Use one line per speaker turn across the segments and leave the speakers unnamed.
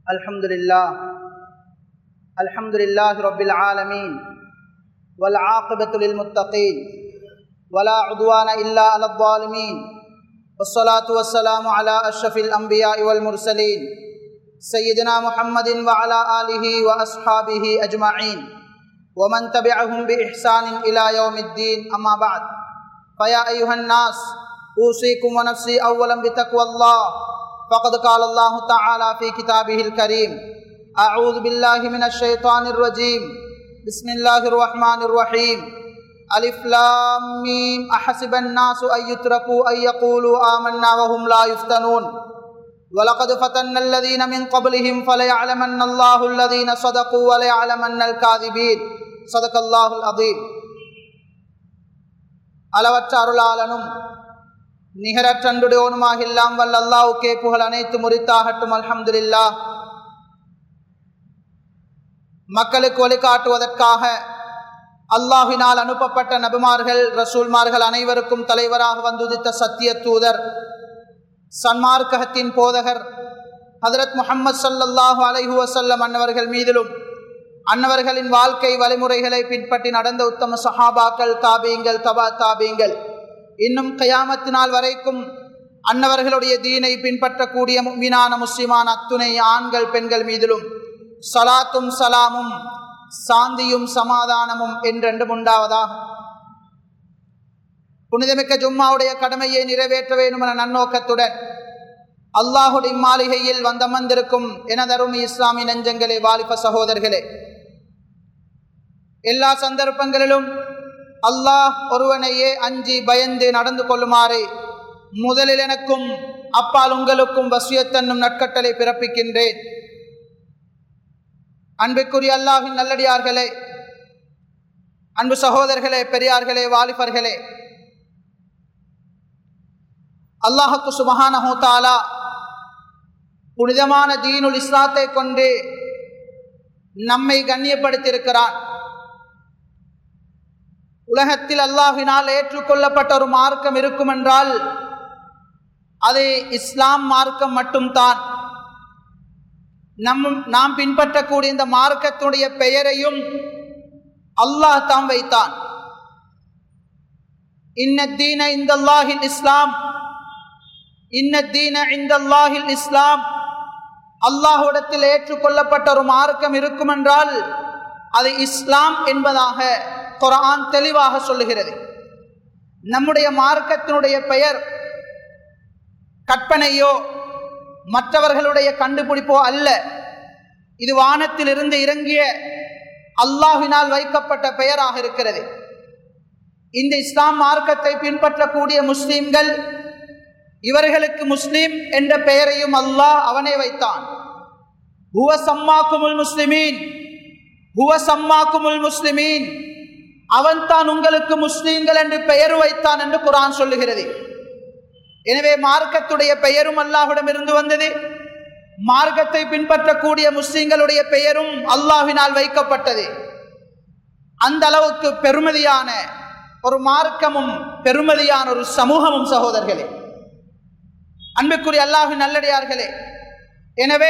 الحمد لله الحمد لله رب العالمين والعاقبة للمتقين ولا عدوان إلا على الظالمين والصلاة والسلام على أشرف الأنبياء والمرسلين سيدنا محمد وعلى آله وأصحابه أجمعين ومن تبعهم بإحسان إلى يوم الدين أما بعد فيا أيها الناس أوصيكم ونفسي أولا بتقوى الله فقد قال الله تعالى في كتابه الكريم أعوذ بالله من الشيطان الرجيم بسم الله الرحمن الرحيم ألف لام ميم أحسب الناس أن يتركوا أن يقولوا آمنا وهم لا يفتنون ولقد فتنا الذين من قبلهم فليعلمن الله الذين صدقوا وليعلمن الكاذبين صدق الله العظيم அளவற்ற அருளாளனும் நிகரற்றன்றுடையோனுமாக இல்லாம் வல்ல அல்லாவுக்கே புகழ் அனைத்து முறித்தாகட்டும் அல்ஹம்துலில்லா மக்களுக்கு வழிகாட்டுவதற்காக அல்லாஹினால் அனுப்பப்பட்ட நபிமார்கள் ரசூல்மார்கள் அனைவருக்கும் தலைவராக வந்துதித்த சத்திய தூதர் சன்மார்க்ககத்தின் போதகர் ஹதரத் முகமது சல்லல்லாஹு அலைஹு வசல்லம் அன்னவர்கள் மீதிலும் அன்னவர்களின் வாழ்க்கை வழிமுறைகளை பின்பற்றி நடந்த உத்தம சஹாபாக்கள் தாபீங்கள் தபா தாபீங்கள் இன்னும் கயாமத்தினால் வரைக்கும் அன்னவர்களுடைய தீனை பின்பற்றக்கூடிய மீனான முஸ்லிமான அத்துணை ஆண்கள் பெண்கள் மீதிலும் சலாத்தும் சலாமும் சாந்தியும் சமாதானமும் என்றென்றும் உண்டாவதாக புனிதமிக்க ஜும்மாவுடைய கடமையை நிறைவேற்ற வேண்டும் என நன்னோக்கத்துடன் அல்லாஹுடைய மாளிகையில் வந்தமர்ந்திருக்கும் எனதரும் இஸ்லாமி நெஞ்சங்களே வாலிப சகோதரர்களே எல்லா சந்தர்ப்பங்களிலும் அல்லாஹ் ஒருவனையே அஞ்சி பயந்து நடந்து கொள்ளுமாறு முதலில் எனக்கும் அப்பால் உங்களுக்கும் வசியத்தன்னும் நட்கட்டளை பிறப்பிக்கின்றேன் அன்புக்குரிய அல்லாஹின் நல்லடியார்களே அன்பு சகோதரர்களே பெரியார்களே வாலிபர்களே அல்லாஹுக்கு சுமஹானஹூ தாலா புனிதமான தீனுல் இஸ்லாத்தை கொண்டு நம்மை கண்ணியப்படுத்தியிருக்கிறான் உலகத்தில் அல்லாஹினால் ஏற்றுக்கொள்ளப்பட்ட ஒரு மார்க்கம் இருக்கும் என்றால் அது இஸ்லாம் மார்க்கம் மட்டும்தான் நம் நாம் பின்பற்றக்கூடிய இந்த மார்க்கத்துடைய பெயரையும் அல்லாஹ் தாம் வைத்தான் இன்னத்தீன இந்த அல்லாஹில் இஸ்லாம் இன்னத்தீன இந்த அல்லாஹில் இஸ்லாம் அல்லாஹுடத்தில் ஏற்றுக்கொள்ளப்பட்ட ஒரு மார்க்கம் இருக்கும் என்றால் அது இஸ்லாம் என்பதாக குரான் தெளிவாக சொல்லுகிறது நம்முடைய மார்க்கத்தினுடைய பெயர் கற்பனையோ மற்றவர்களுடைய கண்டுபிடிப்போ அல்ல இது வானத்தில் இருந்து இறங்கிய அல்லாஹினால் வைக்கப்பட்ட பெயராக இருக்கிறது இந்த இஸ்லாம் மார்க்கத்தை பின்பற்றக்கூடிய முஸ்லீம்கள் இவர்களுக்கு முஸ்லீம் என்ற பெயரையும் அல்லாஹ் அவனே வைத்தான் ஹுவ சம்மாக்குமுல் முஸ்லிமீன் ஹுவ சம்மாக்குமுல் முஸ்லிமீன் அவன் தான் உங்களுக்கு முஸ்லீம்கள் என்று பெயர் வைத்தான் என்று குரான் சொல்லுகிறது எனவே மார்க்கத்துடைய பெயரும் அல்லாஹுடம் இருந்து வந்தது மார்க்கத்தை பின்பற்றக்கூடிய முஸ்லீம்களுடைய பெயரும் அல்லாஹினால் வைக்கப்பட்டது அந்த அளவுக்கு பெருமதியான ஒரு மார்க்கமும் பெருமதியான ஒரு சமூகமும் சகோதரர்களே அன்புக்குரிய அல்லாஹின் நல்லடியார்களே எனவே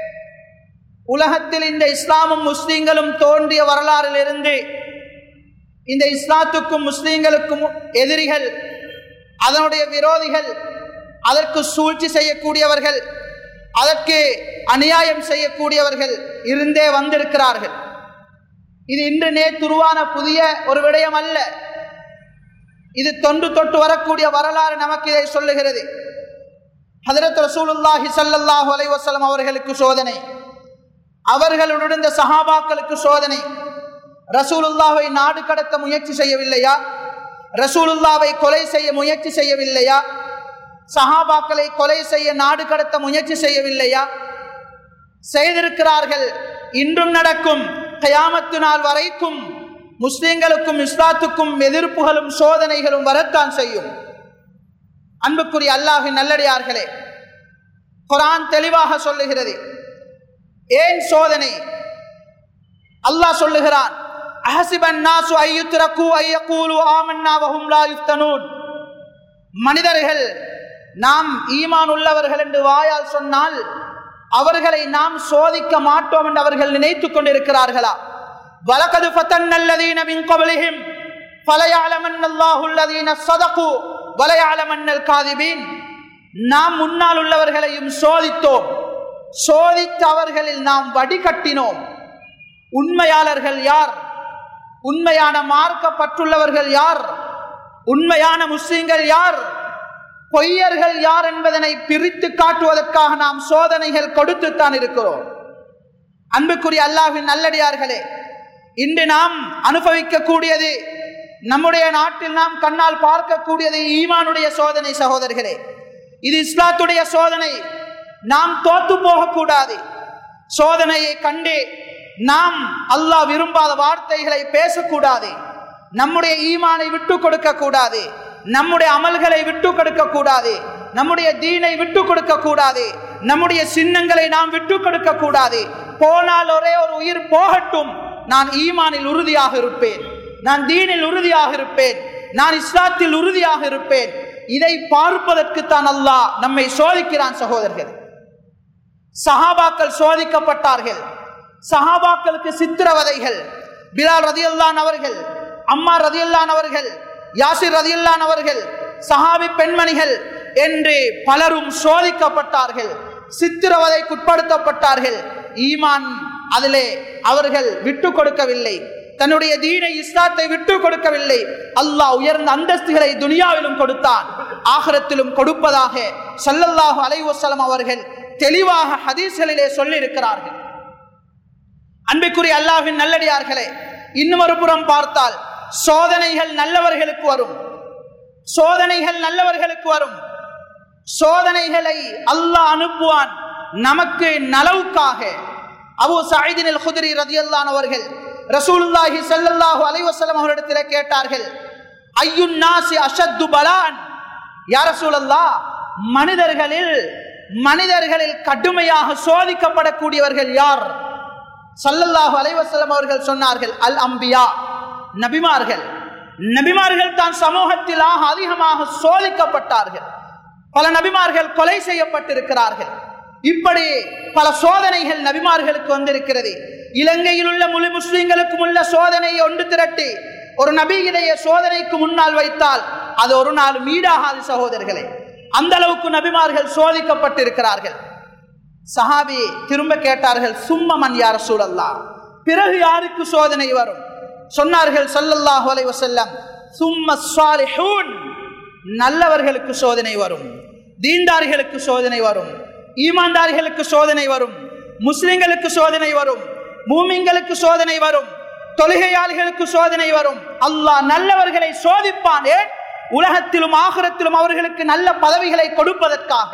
உலகத்தில் இந்த இஸ்லாமும் முஸ்லீம்களும் தோன்றிய வரலாறிலிருந்து இந்த இஸ்லாத்துக்கும் முஸ்லீம்களுக்கும் எதிரிகள் அதனுடைய விரோதிகள் அதற்கு சூழ்ச்சி செய்யக்கூடியவர்கள் அதற்கு அநியாயம் செய்யக்கூடியவர்கள் இருந்தே வந்திருக்கிறார்கள் இது இன்று நேற்றுருவான புதிய ஒரு விடயம் அல்ல இது தொன்று தொட்டு வரக்கூடிய வரலாறு நமக்கு இதை சொல்லுகிறது ஹதரத் ரசூலுல்லாஹி சல்லல்லாஹு அலை வசலம் அவர்களுக்கு சோதனை அவர்களுடன் இந்த சஹாபாக்களுக்கு சோதனை ரசூலுல்லாவை நாடு கடத்த முயற்சி செய்யவில்லையா ரசூலுல்லாவை கொலை செய்ய முயற்சி செய்யவில்லையா சஹாபாக்களை கொலை செய்ய நாடு கடத்த முயற்சி செய்யவில்லையா செய்திருக்கிறார்கள் இன்றும் நடக்கும் கயாமத்து நாள் வரைக்கும் முஸ்லிம்களுக்கும் இஸ்லாத்துக்கும் எதிர்ப்புகளும் சோதனைகளும் வரத்தான் செய்யும் அன்புக்குரிய அல்லாஹின் நல்லடியார்களே குரான் தெளிவாக சொல்லுகிறது ஏன் சோதனை அல்லாஹ் சொல்லுகிறான் அஹசிபன் நாசு ஐயுத்ரகு ஐயகூலு ஆமன்னா வஹும் லா யுஃப்தனூன் மனிதர்கள் நாம் ஈமான் உள்ளவர்கள் என்று வாயால் சொன்னால் அவர்களை நாம் சோதிக்க மாட்டோம் என்று அவர்கள் நினைத்துக் கொண்டிருக்கிறார்களா வலகது ஃபதன்னல்லதீன மின் கபலிஹிம் ஃபலயஅலமன்னல்லாஹுல்லதீன ஸதகு வலயஅலமன்னல் காதிபீன் நாம் முன்னால் உள்ளவர்களையும் சோதித்தோம் சோதித்து அவர்களில் நாம் வடிகட்டினோம் உண்மையாளர்கள் யார் உண்மையான மார்க்கப்பட்டுள்ளவர்கள் யார் உண்மையான முஸ்லிம்கள் யார் பொய்யர்கள் யார் என்பதனை பிரித்து காட்டுவதற்காக நாம் சோதனைகள் கொடுத்துத்தான் இருக்கிறோம் அன்புக்குரிய அல்லாஹின் நல்லடியார்களே இன்று நாம் அனுபவிக்கக்கூடியது நம்முடைய நாட்டில் நாம் கண்ணால் பார்க்கக்கூடியது ஈமானுடைய சோதனை சகோதரர்களே இது இஸ்லாத்துடைய சோதனை நாம் தோத்து போகக்கூடாது சோதனையை கண்டு நாம் அல்லாஹ் விரும்பாத வார்த்தைகளை பேசக்கூடாது நம்முடைய ஈமானை விட்டு கொடுக்க கூடாது நம்முடைய அமல்களை விட்டு கொடுக்க கூடாது நம்முடைய தீனை விட்டு கொடுக்க கூடாது நம்முடைய சின்னங்களை நாம் விட்டு கொடுக்க கூடாது போனால் ஒரே ஒரு உயிர் போகட்டும் நான் ஈமானில் உறுதியாக இருப்பேன் நான் தீனில் உறுதியாக இருப்பேன் நான் இஸ்லாத்தில் உறுதியாக இருப்பேன் இதை பார்ப்பதற்கு தான் அல்லாஹ் நம்மை சோதிக்கிறான் சகோதரர்கள் சஹாபாக்கள் சோதிக்கப்பட்டார்கள் சஹாபாக்களுக்கு சித்திரவதைகள் பிலால் ரதியல்லான் அவர்கள் அம்மா ரதியல்லான் அவர்கள் யாசிர் ரதியல்லான் அவர்கள் சஹாபி பெண்மணிகள் என்று பலரும் சோதிக்கப்பட்டார்கள் சித்திரவதைக்குட்படுத்தப்பட்டார்கள் ஈமான் அதிலே அவர்கள் விட்டு கொடுக்கவில்லை தன்னுடைய தீனை இஸ்லாத்தை விட்டு கொடுக்கவில்லை அல்லாஹ் உயர்ந்த அந்தஸ்துகளை துனியாவிலும் கொடுத்தான் ஆகரத்திலும் கொடுப்பதாக சல்லல்லாஹு அலைவசலம் அவர்கள் தெளிவாக ஹதீஸ்களிலே சொல்லி இருக்கிறார்கள் அன்பிற்குரிய அல்லாஹின் நல்லடியார்களே இன்னும் ஒரு புறம் பார்த்தால் சோதனைகள் நல்லவர்களுக்கு வரும் சோதனைகள் நல்லவர்களுக்கு வரும் சோதனைகளை அல்லாஹ் அனுப்புவான் நமக்கு நலவுக்காக அபு சாயிதினில் குதிரி ரதியல்லான் அவர்கள் ரசூலுல்லாஹி ஸல்லல்லாஹு அலைஹி வஸல்லம் அவரிடத்தில் கேட்டார்கள் ஐயுன் நாசி அஷத்து பலான் யா ரசூலல்லாஹ் மனிதர்களில் மனிதர்களில் கடுமையாக சோதிக்கப்படக்கூடியவர்கள் யார் சல்லல்லாஹு அலைவசல்லம் அவர்கள் சொன்னார்கள் அல் அம்பியா நபிமார்கள் நபிமார்கள் தான் சமூகத்தில் ஆக அதிகமாக சோதிக்கப்பட்டார்கள் பல நபிமார்கள் கொலை செய்யப்பட்டிருக்கிறார்கள் இப்படி பல சோதனைகள் நபிமார்களுக்கு வந்திருக்கிறது இலங்கையில் உள்ள முழு முஸ்லிம்களுக்கும் உள்ள சோதனையை ஒன்று திரட்டி ஒரு நபியிடையே சோதனைக்கு முன்னால் வைத்தால் அது ஒரு நாள் மீடாகாது சகோதரர்களே அந்த அளவுக்கு நபிமார்கள் சோதிக்கப்பட்டிருக்கிறார்கள் சஹாபி திரும்ப கேட்டார்கள் சும்மமன் யார் சூழல்லா பிறகு யாருக்கு சோதனை வரும் சொன்னார்கள் சல்லல்லாஹு அலைஹி வஸல்லம் சும்ம ஸாலிஹூன் நல்லவர்களுக்கு சோதனை வரும் தீன்தாரிகளுக்கு சோதனை வரும் ஈமான்தாரிகளுக்கு சோதனை வரும் முஸ்லிம்களுக்கு சோதனை வரும் மூமிங்களுக்கு சோதனை வரும் தொழுகையாளிகளுக்கு சோதனை வரும் அல்லாஹ் நல்லவர்களை சோதிப்பான் ஏன் உலகத்திலும் ஆகரத்திலும் அவர்களுக்கு நல்ல பதவிகளை கொடுப்பதற்காக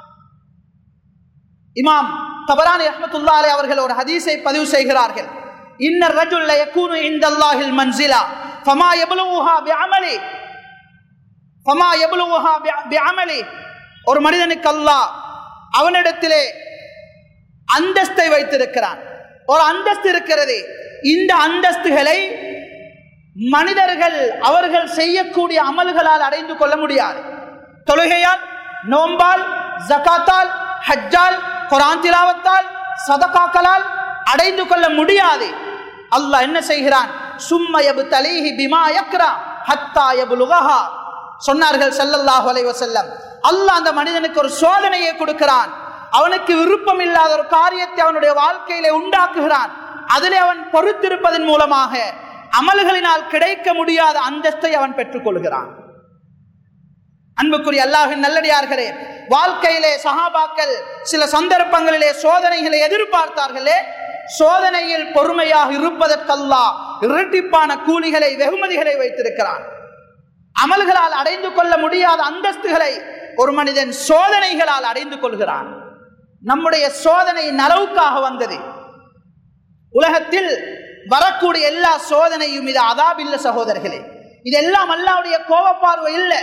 இமாம் தபரானி ரஹமத்துல்லா அலை அவர்கள் ஒரு ஹதீஸை பதிவு செய்கிறார்கள் இன்னர் ரஜுல்ல யகூனு இந்தல்லாஹில் மன்சிலா ஃபமா யப்லுஹா பிஅமலி ஃபமா யப்லுஹா பிஅமலி ஒரு மனிதனுக்கு அல்லாஹ் அவனிடத்திலே அந்தஸ்தை வைத்திருக்கிறான் ஒரு அந்தஸ்து இருக்கிறது இந்த அந்தஸ்துகளை மனிதர்கள் அவர்கள் செய்யக்கூடிய அமல்களால் அடைந்து கொள்ள முடியாது தொழுகையால் நோம்பால் ஜகாத்தால் ஹஜ்ஜால் குரான் திலாவத்தால் சதகாக்களால் அடைந்து கொள்ள முடியாது அல்லாஹ் என்ன செய்கிறான் சும்மயபு தலீஹி பிமா யக்ரா ஹத்தா யபுலுகஹா சொன்னார்கள் ஸல்லல்லாஹு அலைஹி வஸல்லம் அல்லாஹ் அந்த மனிதனுக்கு ஒரு சோதனையை கொடுக்கிறான் அவனுக்கு விருப்பம் இல்லாத ஒரு காரியத்தை அவனுடைய வாழ்க்கையிலே உண்டாக்குகிறான் அதிலே அவன் பொறுத்திருப்பதன் மூலமாக அமல்களினால் கிடைக்க முடியாத அந்தஸ்தை அவன் பெற்றுக் கொள்கிறான் அன்புக்குரிய அல்லாஹின் நல்லடியார்களே வாழ்க்கையிலே சஹாபாக்கள் சில சந்தர்ப்பங்களிலே சோதனைகளை எதிர்பார்த்தார்களே சோதனையில் பொறுமையாக இருப்பதற்கல்லா இரட்டிப்பான கூலிகளை வெகுமதிகளை வைத்திருக்கிறான் அமல்களால் அடைந்து கொள்ள முடியாத அந்தஸ்துகளை ஒரு மனிதன் சோதனைகளால் அடைந்து கொள்கிறான் நம்முடைய சோதனை நலவுக்காக வந்தது உலகத்தில் வரக்கூடிய எல்லா சோதனையும் இது அதாபில்ல சகோதரர்களே இதெல்லாம் அல்லாவுடைய கோபப்பார்வை இல்லை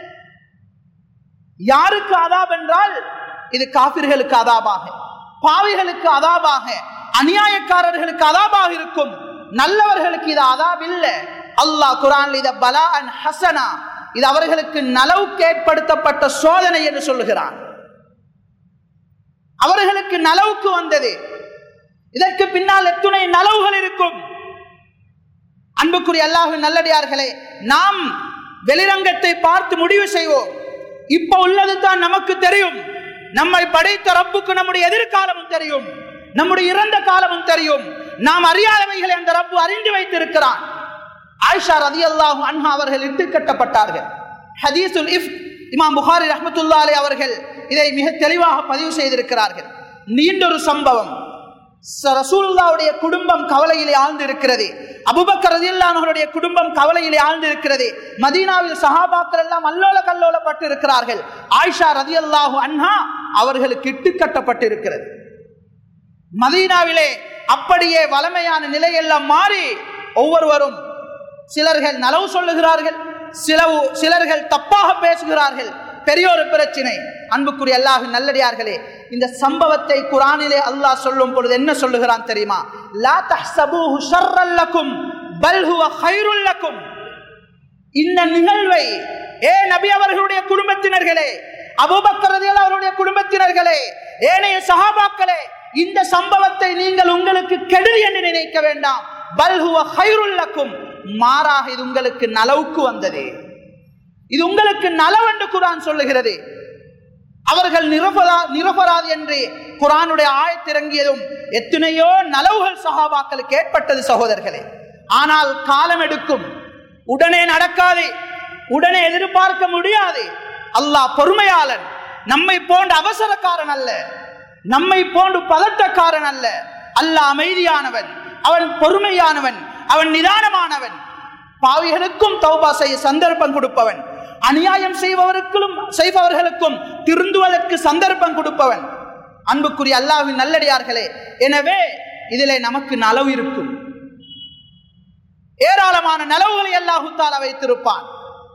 யாருக்கு அதாப் என்றால் இது காபிர்களுக்கு அதாபாக பாவிகளுக்கு அதாபாக அநியாயக்காரர்களுக்கு அதாபாக இருக்கும் நல்லவர்களுக்கு இது அதாப் இல்லை அல்லாஹ் குரான் இத பலா அன் ஹசனா இது அவர்களுக்கு நலவுக்கு ஏற்படுத்தப்பட்ட சோதனை என்று சொல்லுகிறான் அவர்களுக்கு நலவுக்கு வந்தது இதற்கு பின்னால் எத்துணை நலவுகள் இருக்கும் அன்புக்குரிய அல்லாஹு நல்லடியார்களே நாம் வெளிரங்கத்தை பார்த்து முடிவு செய்வோம் இப்ப உள்ளது தான் நமக்கு தெரியும் நம்மை படைத்த ரப்புக்கு நம்முடைய எதிர்காலமும் தெரியும் நம்முடைய இறந்த காலமும் தெரியும் நாம் அறியாதவைகளை அந்த ரப்பு அறிந்து வைத்திருக்கிறான் ஆயிஷா ரதி அல்லாஹு அன்ஹா அவர்கள் இட்டு கட்டப்பட்டார்கள் ஹதீசுல் இஃப் இமாம் புகாரி ரஹமத்துல்லா அலி அவர்கள் இதை மிக தெளிவாக பதிவு செய்திருக்கிறார்கள் நீண்டொரு சம்பவம் ரசூலுல்லாவுடைய குடும்பம் கவலையிலே ஆழ்ந்து இருக்கிறது அபுபக்கர் ரதியல்லானவருடைய குடும்பம் கவலையிலே ஆழ்ந்து இருக்கிறது மதீனாவில் சஹாபாக்கள் எல்லாம் அல்லோல கல்லோலப்பட்டு இருக்கிறார்கள் ஆயிஷா ரதியல்லாஹு அன்ஹா அவர்களுக்கு இட்டு கட்டப்பட்டு இருக்கிறது மதீனாவிலே அப்படியே வளமையான நிலையெல்லாம் மாறி ஒவ்வொருவரும் சிலர்கள் நலவு சொல்லுகிறார்கள் சிலவு சிலர்கள் தப்பாக பேசுகிறார்கள் பெரிய ஒரு பிரச்சனை அன்புக்குரிய அல்லாஹ் நல்லடியார்களே இந்த சம்பவத்தை குரானிலே அல்லாஹ் சொல்லும் பொழுது என்ன சொல்லுகிறான் தெரியுமா லா தஹ்சபூஹு ஷர்ரல் லக்கும் பல் ஹுவ கைருல் லக்கும் இந்த நிகழ்வை ஏ நபி அவர்களுடைய குடும்பத்தினர்களே அபூபக்கர் ரலியல்லாஹு அவருடைய குடும்பத்தினர்களே ஏனைய சஹாபாக்களே இந்த சம்பவத்தை நீங்கள் உங்களுக்கு கெடுதி என்று நினைக்க வேண்டாம் பல்ஹுவ கைருல் லக்கும் மாறாக இது உங்களுக்கு நலவுக்கு வந்தது இது உங்களுக்கு நலவு என்று குரான் சொல்லுகிறது அவர்கள் நிரபரா நிரபராதி என்று குரானுடைய ஆயத்திறங்கியதும் எத்தனையோ நலவுகள் சகாபாக்களுக்கு ஏற்பட்டது சகோதரர்களே ஆனால் காலம் எடுக்கும் உடனே நடக்காது உடனே எதிர்பார்க்க முடியாது அல்லாஹ் பொறுமையாளன் நம்மை போன்ற அவசரக்காரன் அல்ல நம்மை போன்று பதட்டக்காரன் அல்ல அல்லாஹ் அமைதியானவன் அவன் பொறுமையானவன் அவன் நிதானமானவன் பாவிகளுக்கும் தௌபா செய்ய சந்தர்ப்பம் கொடுப்பவன் அநியாயம் செய்பவருக்கும் செய்பவர்களுக்கும் திருந்துவதற்கு சந்தர்ப்பம் கொடுப்பவன் அன்புக்குரிய அல்லாஹ்வின் நல்லடியார்களே எனவே இதிலே நமக்கு நலவு இருக்கும் ஏராளமான நலவுகளை அல்லாஹு தாலா வைத்திருப்பான்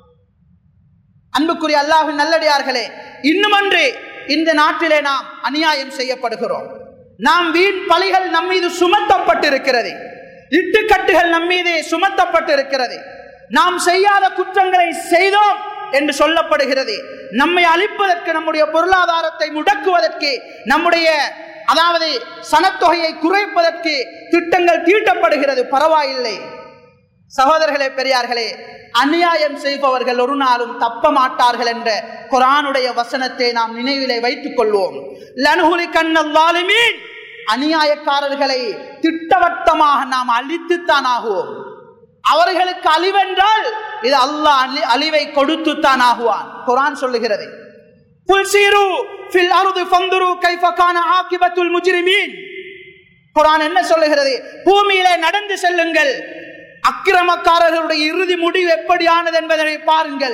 அன்புக்குரிய அல்லாஹ்வின் நல்லடியார்களே இன்னுமன்று இந்த நாட்டிலே நாம் அநியாயம் செய்யப்படுகிறோம் நாம் வீண் பலிகள் நம் மீது சுமத்தப்பட்டிருக்கிறது இட்டுக்கட்டுகள் நம் மீது சுமத்தப்பட்டிருக்கிறது நாம் செய்யாத குற்றங்களை செய்தோம் என்று சொல்லப்படுகிறது நம்மை அழிப்பதற்கு நம்முடைய பொருளாதாரத்தை முடக்குவதற்கு நம்முடைய அதாவது சனத்தொகையை குறைப்பதற்கு திட்டங்கள் தீட்டப்படுகிறது பரவாயில்லை சகோதரர்களே பெரியார்களே அநியாயம் செய்பவர்கள் ஒரு நாளும் தப்ப மாட்டார்கள் என்ற குரானுடைய வசனத்தை நாம் நினைவிலே வைத்துக் கொள்வோம் லனுகுலி கண்ணல்லாலுமீன் அநியாயக்காரர்களை திட்டவட்டமாக நாம் அழித்துத்தான் ஆகுவோம் அவர்களுக்கு அழிவென்றால் இது அல்லாஹ் அழி அழிவை கொடுத்துத்தான் ஆகுவான் குரான் சொல்லுகிறது புல் சீரு ஃபில் அருது ஃபந்துரு கைஃப கான ஆகிபத்துல் முஜ்ரிமீன் குரான் என்ன சொல்லுகிறது பூமியிலே நடந்து செல்லுங்கள் அக்கிரமக்காரர்களுடைய இறுதி முடிவு எப்படியானது என்பதனை பாருங்கள்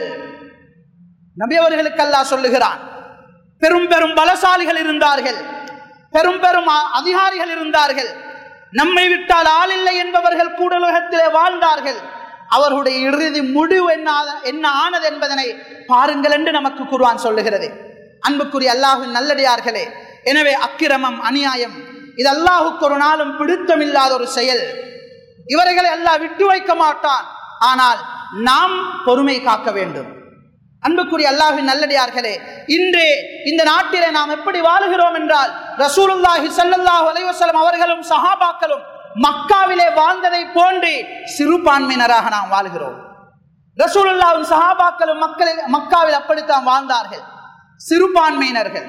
நபி அவர்களுக்கு அல்லாஹ் சொல்லுகிறான் பெரும் பெரும் பலசாலிகள் இருந்தார்கள் பெரும் பெரும் அ- அதிகாரிகள் இருந்தார்கள் நம்மை விட்டால் ஆள் இல்லை என்பவர்கள் கூட உலகத்திலே வாழ்ந்தார்கள் அவர்களுடைய இறுதி முடிவு என்ன ஆத- என்ன ஆனது என்பதனை பாருங்கள் என்று நமக்கு குர்ஆன் சொல்லுகிறது அன்புக்குரிய அல்லாஹின் நல்லடியார்களே எனவே அக்கிரமம் அநியாயம் இது அல்லாஹுக்கு ஒரு நாளும் பிடித்தமில்லாத ஒரு செயல் இவர்களை அல்லாஹ் விட்டு வைக்க மாட்டான் ஆனால் நாம் பொறுமை காக்க வேண்டும் அன்புக்குரிய அல்லாஹின் நல்லடியார்களே இன்று இந்த நாட்டிலே நாம் எப்படி வாழுகிறோம் என்றால் ரசூலுல்லாஹி ஸல்லல்லாஹு அலைஹி வஸல்லம் அவர்களும் சஹாபாக்களும் மக்காவிலே வாழ்ந்ததை போன்று சிறுபான்மையினராக நாம் வாழ்கிறோம் ரசூலுல்லாஹும் சஹாபாக்களும் மக்களில் மக்காவில் அப்படித்தான் வாழ்ந்தார்கள் சிறுபான்மையினர்கள்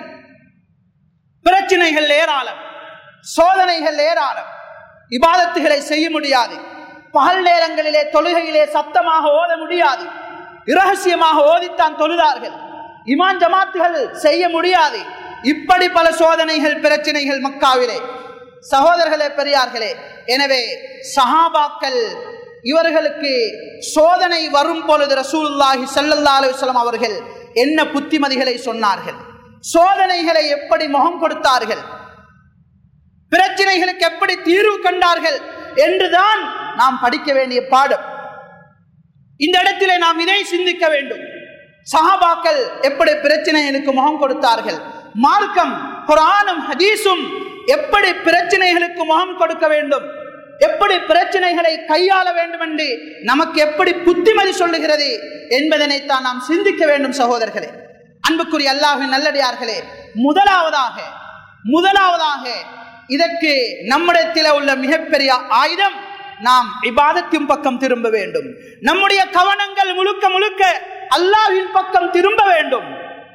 பிரச்சனைகள் ஏராளம் சோதனைகள் ஏராளம் இபாதத்துகளை செய்ய முடியாது பகல் நேரங்களிலே தொழுகையிலே சத்தமாக ஓத முடியாது இரகசியமாக ஓதித்தான் தொழுதார்கள் இமான் ஜமாத்துகள் செய்ய முடியாது இப்படி பல சோதனைகள் பிரச்சனைகள் மக்காவிலே சகோதரர்களே பெரியார்களே எனவே சஹாபாக்கள் இவர்களுக்கு சோதனை வரும் பொழுது ரசூலுல்லாஹி ஸல்லல்லாஹு அலைஹி வஸல்லம் அவர்கள் என்ன புத்திமதிகளை சொன்னார்கள் சோதனைகளை எப்படி முகம் கொடுத்தார்கள் பிரச்சனைகளுக்கு எப்படி தீர்வு கண்டார்கள் என்றுதான் நாம் படிக்க வேண்டிய பாடம் இந்த இடத்திலே நாம் இதை சிந்திக்க வேண்டும் சஹாபாக்கள் எப்படி பிரச்சனைகளுக்கு முகம் கொடுத்தார்கள் மார்க்கம் குரானும் ஹதீஸும் எப்படி பிரச்சனைகளுக்கு முகம் கொடுக்க வேண்டும் எப்படி பிரச்சனைகளை கையாள வேண்டும் என்று நமக்கு எப்படி புத்திமதி சொல்லுகிறது என்பதனைத்தான் நாம் சிந்திக்க வேண்டும் சகோதரர்களே அன்புக்குரிய அல்லாஹின் நல்லடியார்களே முதலாவதாக முதலாவதாக இதற்கு நம்மிடத்தில் உள்ள மிகப்பெரிய ஆயுதம் நாம் இபாதத்தின் பக்கம் திரும்ப வேண்டும் நம்முடைய கவனங்கள் முழுக்க முழுக்க அல்லாஹ்வின் பக்கம் திரும்ப வேண்டும்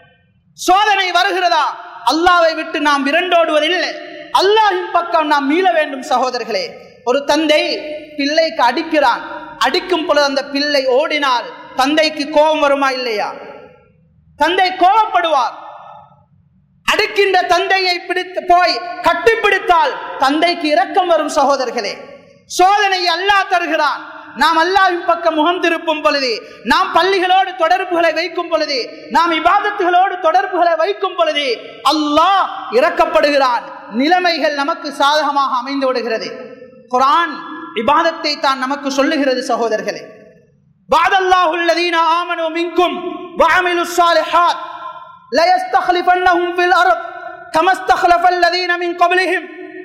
சோதனை வருகிறதா அல்லாவை விட்டு நாம் விரண்டோடுவதில்லை அல்லாஹின் பக்கம் நாம் மீள வேண்டும் சகோதரர்களே ஒரு தந்தை பிள்ளைக்கு அடிக்கிறான் அடிக்கும் பொழுது அந்த பிள்ளை ஓடினால் தந்தைக்கு கோபம் வருமா இல்லையா தந்தை கோபப்படுவார் அடிக்கின்ற தந்தையை பிடித்து போய் கட்டிப்பிடித்தால் தந்தைக்கு இரக்கம் வரும் சகோதரர்களே சோதனை அல்லாஹ் தருகிறான் நாம் அல்லாவின் பக்கம் முகம் திருப்பும் பொழுது நாம் பள்ளிகளோடு தொடர்புகளை வைக்கும் பொழுது நாம் இபாதத்துகளோடு தொடர்புகளை வைக்கும் பொழுது அல்லாஹ் இறக்கப்படுகிறான் நிலைமைகள் நமக்கு சாதகமாக அமைந்து விடுகிறது குரான் இபாதத்தை தான் நமக்கு சொல்லுகிறது சகோதரர்களே بعد الله الذين آمنوا منكم وعملوا الصالحات لا يستخلفنهم في الأرض كما استخلف الذين من قبلهم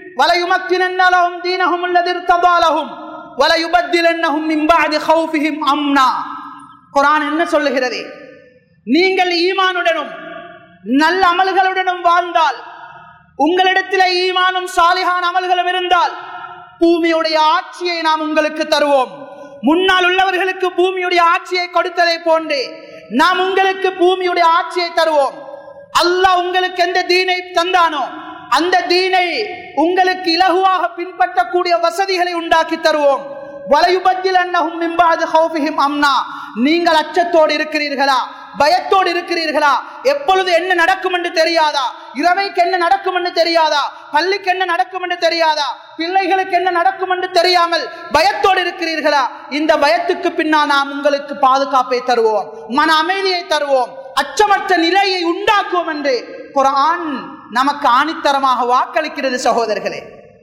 وليمكنن لهم دينهم الذي ارتضى لهم وليبدلنهم من بعد خوفهم أمنا குரான் என்ன சொல்லுகிறது நீங்கள் ஈமானுடனும் நல்ல அமல்களுடனும் வாழ்ந்தால் உங்களிடத்தில் ஈமானும் சாலிகான அமல்களும் இருந்தால் பூமியுடைய ஆட்சியை நாம் உங்களுக்கு தருவோம் முன்னால் உள்ளவர்களுக்கு பூமியுடைய ஆட்சியை கொடுத்ததை போன்று நாம் உங்களுக்கு பூமியுடைய ஆட்சியை தருவோம் அல்லாஹ் உங்களுக்கு எந்த தீனை தந்தானோ அந்த தீனை உங்களுக்கு இலகுவாக பின்பற்றக்கூடிய வசதிகளை உண்டாக்கி தருவோம் வலையுபத்தில் அன்னகும் மிம்பாது ஹௌஃபிஹிம் அம்னா நீங்கள் அச்சத்தோடு இருக்கிறீர்களா பயத்தோடு இருக்கிறீர்களா எப்பொழுது என்ன நடக்கும் என்று தெரியாதா இரவைக்கு என்ன நடக்கும் என்று தெரியாதா பள்ளிக்கு என்ன நடக்கும் என்று தெரியாதா பிள்ளைகளுக்கு என்ன நடக்கும் என்று தெரியாமல் பயத்தோடு இருக்கிறீர்களா இந்த பயத்துக்கு பின்னால் நாம் உங்களுக்கு பாதுகாப்பை தருவோம் மன அமைதியை தருவோம் அச்சமற்ற நிலையை உண்டாக்குவோம் என்று குரான் நமக்கு ஆணித்தரமாக வாக்களிக்கிறது சகோதரர்களே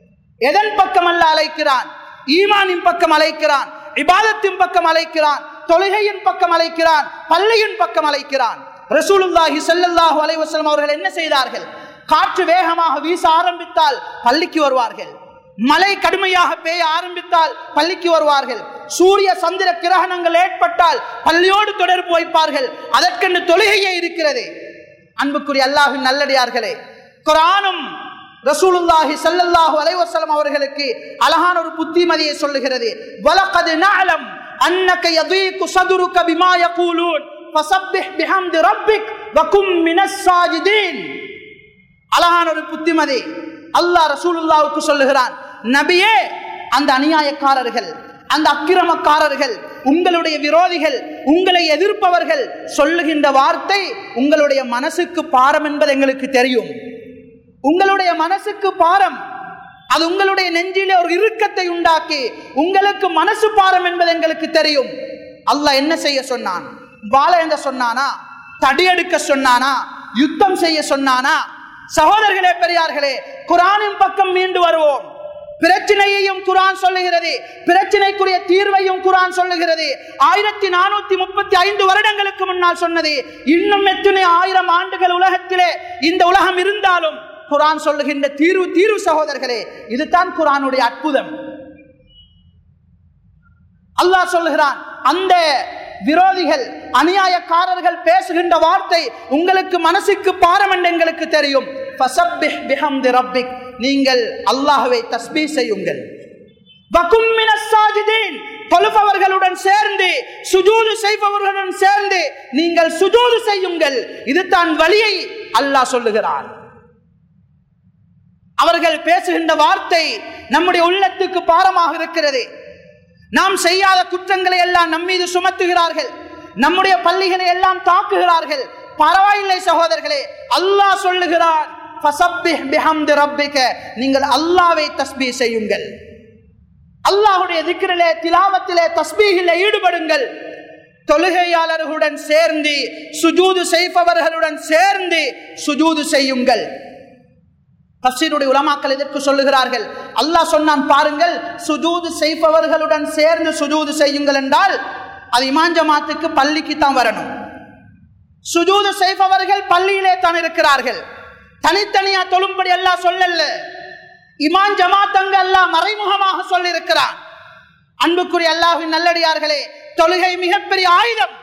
எதன் பக்கம் அல்ல அழைக்கிறான் ஈமானின் பக்கம் அழைக்கிறான் இபாதத்தின் பக்கம் அழைக்கிறான் தொழுகையின் பக்கம் அழைக்கிறான் பள்ளியின் பக்கம் அழைக்கிறான் ரசூலுல்லாஹி ஸல்லல்லாஹு அலைஹி வஸல்லம் அவர்கள் என்ன செய்தார்கள் காற்று வேகமாக வீச ஆரம்பித்தால் பள்ளிக்கு வருவார்கள் மழை கடுமையாக பெய்ய ஆரம்பித்தால் பள்ளிக்கு வருவார்கள் சூரிய சந்திர கிரகணங்கள் ஏற்பட்டால் பள்ளியோடு தொடர்பு வைப்பார்கள் அதற்கென்று தொழுகையே இருக்கிறது அன்புக்குரிய அல்லாஹின் நல்லடியார்களே குரானும் ரசூலுல்லாஹி ஸல்லல்லாஹு அலைஹி வஸல்லம் அவர்களுக்கு அழகான ஒரு புத்திமதியை சொல்லுகிறது வலகத் நஅலம் அன்னக யதீகு சதுருக பிமா யகூலூன் ஃபஸப்பிஹ் பிஹம்தி ரப்பிக் வகும் மினஸ் சாஜிதீன் அழகான ஒரு புத்திமதி அல்லாஹ் ரசூலுல்லாவுக்கு சொல்லுகிறான் நபியே அந்த அநியாயக்காரர்கள் அந்த அக்கிரமக்காரர்கள் உங்களுடைய விரோதிகள் உங்களை எதிர்ப்பவர்கள் சொல்லுகின்ற வார்த்தை உங்களுடைய மனசுக்கு பாரம் என்பது எங்களுக்கு தெரியும் உங்களுடைய மனசுக்கு பாரம் அது உங்களுடைய நெஞ்சிலே ஒரு இறுக்கத்தை உண்டாக்கி உங்களுக்கு மனசு பாரம் என்பது எங்களுக்கு தெரியும் அல்லாஹ் என்ன செய்ய சொன்னான் வாழ எங்க சொன்னானா தடியெடுக்க சொன்னானா யுத்தம் செய்ய சொன்னானா சகோதரர்களே பெரியார்களே குரானின் பக்கம் மீண்டு வருவோம் பிரச்சனையையும் குரான் சொல்லுகிறது பிரச்சனைக்குரிய தீர்வையும் குரான் சொல்லுகிறது ஆயிரத்தி நானூத்தி முப்பத்தி ஐந்து வருடங்களுக்கு முன்னால் சொன்னது இன்னும் எத்தனை ஆயிரம் ஆண்டுகள் உலகத்திலே இந்த உலகம் இருந்தாலும் குரான் சொல்லுகின்ற தீர்வு தீர்வு சகோதரர்களே இதுதான் குரானுடைய அற்புதம் அல்லாஹ் சொல்லுகிறான் அந்த விரோதிகள் அநியாயக்காரர்கள் பேசுகின்ற வார்த்தை உங்களுக்கு மனசுக்கு பாரம் என்று எங்களுக்கு தெரியும் ஃபஸப்பிஹ் பிஹம்தி ரப்பிக் நீங்கள் அல்லாஹ்வை தஸ்பீ செய்யுங்கள் வகும் மினஸ் சாஜிதீன் தொழுபவர்களுடன் சேர்ந்து சுஜூது செய்பவர்களுடன் சேர்ந்து நீங்கள் சுஜூது செய்யுங்கள் இதுதான் வழியை அல்லாஹ் சொல்லுகிறான் அவர்கள் பேசுகின்ற வார்த்தை நம்முடைய உள்ளத்துக்கு பாரமாக இருக்கிறது நாம் செய்யாத குற்றங்களை எல்லாம் நம் மீது சுமத்துகிறார்கள் நம்முடைய பள்ளிகளை எல்லாம் தாக்குகிறார்கள் பரவாயில்லை சகோதரர்களே அல்லாஹ் சொல்லுகிறான் ஃபஸப்பிஹ் பிஹம்தி ரப்பிக நீங்கள் அல்லாஹ்வை தஸ்பீ செய்யுங்கள் அல்லாஹ்வுடைய திக்ரிலே திலாவத்திலே தஸ்பீஹிலே ஈடுபடுங்கள் தொழுகையாளர்களுடன் சேர்ந்து சுஜூது செய்பவர்களுடன் சேர்ந்து சுஜூது செய்யுங்கள் தப்சீருடைய உலமாக்கள் எதற்கு சொல்லுகிறார்கள் அல்லாஹ் சொன்னான் பாருங்கள் சுஜூது செய்பவர்களுடன் சேர்ந்து சுஜூது செய்யுங்கள் என்றால் அது இமான் ஜமாத்துக்கு பள்ளிக்கு தான் வரணும் சுஜூது செய்பவர்கள் பள்ளியிலே தான் இருக்கிறார்கள் தனித்தனியா தொழும்படி எல்லாம் சொல்லல இமான் ஜமாத்தங்க எல்லாம் மறைமுகமாக சொல்லியிருக்கிறான் அன்புக்குரிய அல்லாஹின் நல்லடியார்களே தொழுகை மிகப்பெரிய ஆயுதம்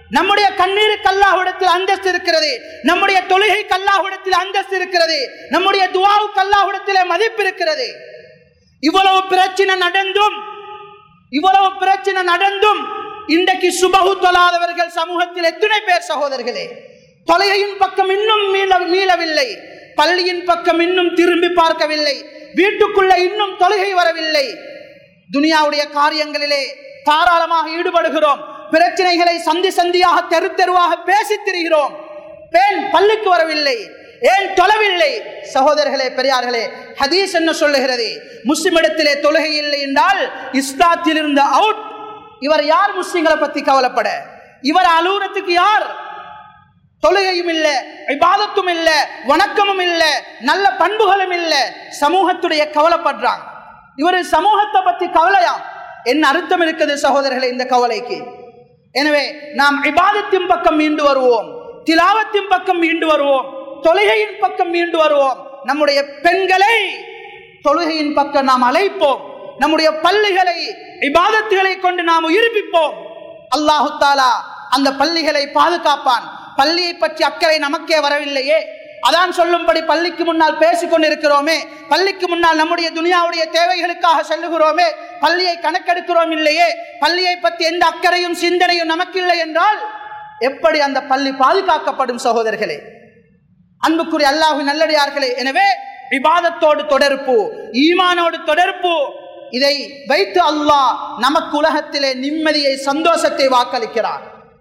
நம்முடைய கண்ணீருக்கு அல்லாஹ்விடத்தில் அந்தஸ்து இருக்கிறது நம்முடைய தொழுகைக்கு அல்லாஹ்விடத்தில் அந்தஸ்து இருக்கிறது நம்முடைய துவாவுக்கு அல்லாஹ்விடத்திலே மதிப்பு இருக்கிறது இவ்வளவு பிரச்சனை நடந்தும் இவ்வளவு பிரச்சனை நடந்தும் இன்றைக்கு சுபகு தொழாதவர்கள் சமூகத்தில் எத்தனை பேர் சகோதரர்களே தொலைகையின் பக்கம் இன்னும் மீள மீளவில்லை பள்ளியின் பக்கம் இன்னும் திரும்பி பார்க்கவில்லை வீட்டுக்குள்ள இன்னும் தொழுகை வரவில்லை துனியாவுடைய காரியங்களிலே தாராளமாக ஈடுபடுகிறோம் பிரச்சனைகளை சந்தி சந்தியாக தெரு தெருவாக பேசித் திரிகிறோம் பேன் பள்ளிக்கு வரவில்லை ஏன் தொலைவில்லை சகோதரர்களே பெரியார்களே ஹதீஸ் என்ன சொல்லுகிறது முஸ்லிமிடத்திலே தொழுகை இல்லை என்றால் இஸ்லாத்தில் இருந்த அவுட் இவர் யார் முஸ்லிம்களை பத்தி கவலைப்பட இவர் அலுவலத்துக்கு யார் தொழுகையும் இல்ல இபாதத்தும் இல்ல வணக்கமும் இல்ல நல்ல பண்புகளும் இல்ல சமூகத்துடைய கவலைப்படுறாங்க இவர் சமூகத்தை பத்தி கவலையாம் என்ன அர்த்தம் இருக்குது சகோதரர்களே இந்த கவலைக்கு எனவே நாம் இபாதத்தின் பக்கம் மீண்டு வருவோம் திலாவத்தின் பக்கம் மீண்டு வருவோம் தொழுகையின் பக்கம் மீண்டு வருவோம் நம்முடைய பெண்களை தொழுகையின் பக்கம் நாம் அழைப்போம் நம்முடைய பள்ளிகளை இபாதத்துகளை கொண்டு நாம் உயிர்ப்பிப்போம் அல்லாஹு தாலா அந்த பள்ளிகளை பாதுகாப்பான் பள்ளியை பற்றி அக்கறை நமக்கே வரவில்லையே அதான் சொல்லும்படி பள்ளிக்கு முன்னால் பேசிக் கொண்டிருக்கிறோமே பள்ளிக்கு முன்னால் நம்முடைய துனியாவுடைய தேவைகளுக்காக செல்லுகிறோமே பள்ளியை கணக்கெடுக்கிறோம் இல்லையே பள்ளியை பற்றி எந்த அக்கறையும் சிந்தனையும் நமக்கு இல்லை என்றால் எப்படி அந்த பள்ளி பாதுகாக்கப்படும் சகோதரர்களே அன்புக்குரிய அல்லாஹு நல்லடியார்களே எனவே விவாதத்தோடு தொடர்பு ஈமானோடு தொடர்பு இதை வைத்து அல்லாஹ் நமக்கு உலகத்திலே நிம்மதியை சந்தோஷத்தை வாக்களிக்கிறார்